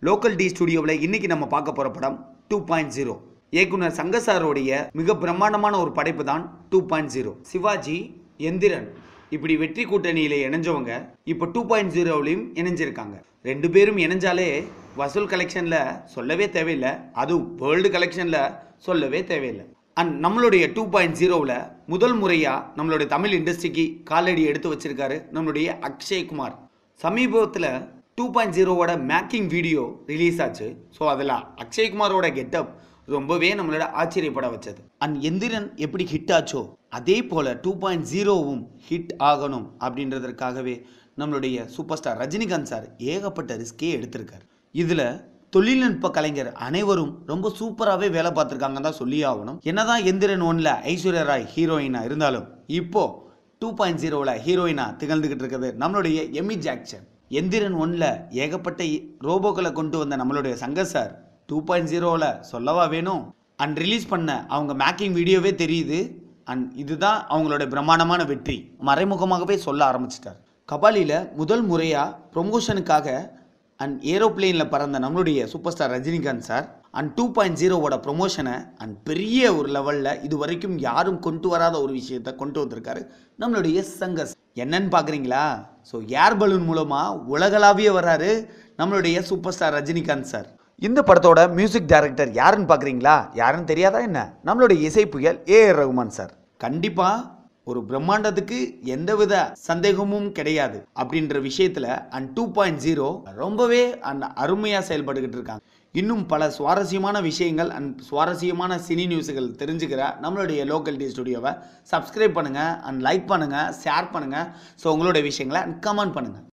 local T ஸ்டுடியோவில் இன்னைக்கு நம்ம பார்க்க போகிற படம் டூ பாயிண்ட் ஜீரோ இயக்குனர் சங்கசாரோடைய மிக பிரம்மாண்டமான ஒரு படைப்பு தான் two point zero Sivaji Enthiran இப்படி வெற்றி கூட்டணியில் இணைஞ்சவங்க இப்போ டூ பாயிண்ட் ஜீரோவிலையும் இணைஞ்சிருக்காங்க ரெண்டு பேரும் இணைஞ்சாலே வசூல் கலெக்ஷனில் சொல்லவே தேவையில்லை அதுவும் வேர்ல்டு கலெக்ஷனில் சொல்லவே தேவையில்லை அண்ட் நம்மளுடைய டூ பாயிண்ட் ஜீரோவில் முதல் முறையாக நம்மளுடைய தமிழ் இண்டஸ்ட்ரிக்கு காலடி எடுத்து வச்சிருக்காரு நம்மளுடைய அக்ஷய்குமார் சமீபத்தில் டூ பாயிண்ட் ஜீரோவோட மேக்கிங் வீடியோ ரிலீஸ் ஆச்சு ஸோ அதில் அக்ஷய்குமாரோட கெட்டப் ரொம்பவே நம்மளோட ஆச்சரியப்பட வச்சது அண்ட் எந்திரன் எப்படி ஹிட் ஆச்சோ அதே போல் டூ பாயிண்ட் ஜீரோவும் ஹிட் ஆகணும் அப்படின்றதற்காகவே நம்மளுடைய சூப்பர் ஸ்டார் ரஜினிகாந்த் சார் ஏகப்பட்ட ரிஸ்கே எடுத்திருக்காரு இதில் தொழில்நுட்ப கலைஞர் அனைவரும் ரொம்ப சூப்பராகவே வேலை பார்த்துருக்காங்க தான் சொல்லி ஆகணும் என்னதான் எந்திரன் ஒன்ல ஐஸ்வர்யா ராய் ஹீரோயினா இருந்தாலும் இப்போ டூ பாயிண்ட் ஜீரோவில் ஹீரோயினா திகழ்ந்துகிட்டு இருக்கிறது நம்மளுடைய எமி ஜாக்சன் எந்திரன் ஒன்ல ஏகப்பட்ட ரோபோக்களை கொண்டு வந்த நம்மளுடைய சங்க சார் டூ பாயிண்ட் ஜீரோவில் சொல்லவா வேணும் அண்ட் ரிலீஸ் பண்ண அவங்க மேக்கிங் வீடியோவே தெரியுது அண்ட் இதுதான் அவங்களோட பிரம்மாண்டமான வெற்றி மறைமுகமாகவே சொல்ல ஆரம்பிச்சிட்டார் கபாலியில் முதல் முறையாக ப்ரொமோஷனுக்காக அண்ட் ஏரோப்ளேனில் பறந்த நம்மளுடைய super star Rajinikanth sir and two point ஜீரோவோட ப்ரொமோஷனை அண்ட் பெரிய ஒரு லெவலில் இது வரைக்கும் யாரும் கொண்டு வராத ஒரு விஷயத்தை கொண்டு வந்திருக்காரு நம்மளுடைய சங்கஸ் என்னன்னு பார்க்குறீங்களா ஸோ ஏர் பலூன் மூலமாக உலகளாவிய வர்றாரு நம்மளுடைய சூப்பர் ஸ்டார் ரஜினிகாந்த் சார் இந்த படத்தோட மியூசிக் டைரக்டர் யாருன்னு பார்க்குறீங்களா யாருன்னு தெரியாதா என்ன நம்மளுடைய இசை புயல் ஏஆர் ரகுமான் சார் கண்டிப்பாக ஒரு பிரம்மாண்டத்துக்கு எந்தவித சந்தேகமும் கிடையாது அப்படின்ற விஷயத்துல அண்ட் டூ பாயிண்ட் ஜீரோ ரொம்பவே அண்ட் அருமையாக செயல்பட்டுக்கிட்டு இருக்காங்க இன்னும் பல சுவாரஸ்யமான விஷயங்கள் அண்ட் சுவாரஸ்யமான சினி நியூஸுகள் தெரிஞ்சுக்கிற நம்மளுடைய லோக்கல் டி ஸ்டுடியோவை சப்ஸ்கிரைப் பண்ணுங்கள் அண்ட் லைக் பண்ணுங்கள் ஷேர் பண்ணுங்கள் ஸோ உங்களுடைய விஷயங்களை கமெண்ட் பண்ணுங்கள்